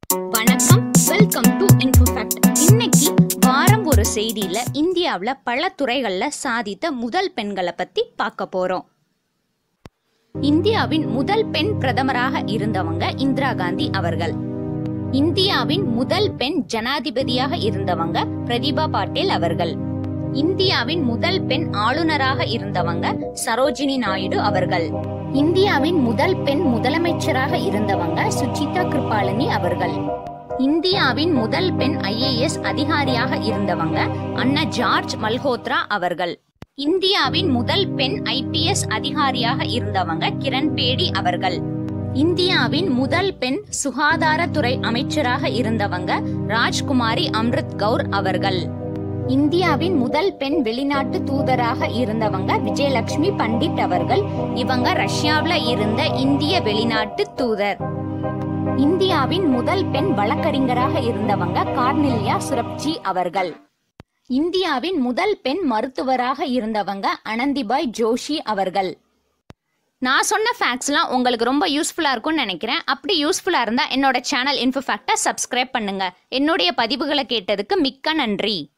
வணக்கம் welcome to இன்ஃபோஃபேக்ட் இன்னைக்கு வாரம் ஒரு செய்தியில இந்தியாவுல பல துறைகள்ல சாதித்த முதல் பெண்களை பத்தி பார்க்க போறோம் இந்தியாவின் முதல் பெண் பிரதமராக இருந்தவங்க இந்திரா காந்தி அவர்கள் இந்தியாவின் முதல் பெண் ஜனாதிபதியாக இருந்தவங்க பிரதிபா பாட்டீல் அவர்கள் இந்தியாவின் முதல் பெண் ஆளுநராக இருந்தவங்க சரோஜினி நாயுடு அவர்கள் இந்தியாவின் முதல் பெண் முதலமைச்சராக இருந்தவங்க சுஜிதா கிருபாலினி அவர்கள் இந்தியாவின் முதல் பெண் ஐஏஎஸ் அதிகாரியாக இருந்தவங்க அண்ணா ஜார்ஜ் மல்ஹோத்ரா அவர்கள் இந்தியாவின் முதல் பெண் ஐபிஎஸ் அதிகாரியாக இருந்தவங்க கிரண் பேடி அவர்கள் இந்தியாவின் முதல் பெண் சுகாதாரத்துறை அமைச்சராக இருந்தவங்க ராஜ்குமாரி அம்ரித் கவுர் அவர்கள் இந்தியாவின் முதல் பெண் வெளிநாட்டு தூதராக இருந்தவங்க விஜயலட்சுமி பண்டிட் அவர்கள் இவங்க ரஷ்யாவுல இருந்த இந்திய வெளிநாட்டு தூதர் இந்தியாவின் முதல் பெண் வழக்கறிஞராக இருந்தவங்க கார்னிலியா சுரப்ஜி அவர்கள் இந்தியாவின் முதல் பெண் மருத்துவராக இருந்தவங்க அனந்திபாய் ஜோஷி அவர்கள் நான் சொன்ன ஃபேக்ட்ஸ்லாம் உங்களுக்கு ரொம்ப யூஸ்ஃபுல்லாக இருக்கும்னு நினைக்கிறேன் அப்படி யூஸ்ஃபுல்லாக இருந்தால் என்னோட சேனல் இன்ஃபோ ஃபேக்டை சப்ஸ்கிரைப் பண்ணுங்க என்னுடைய பதிவுகளை கேட்டதுக்கு மிக்க நன்றி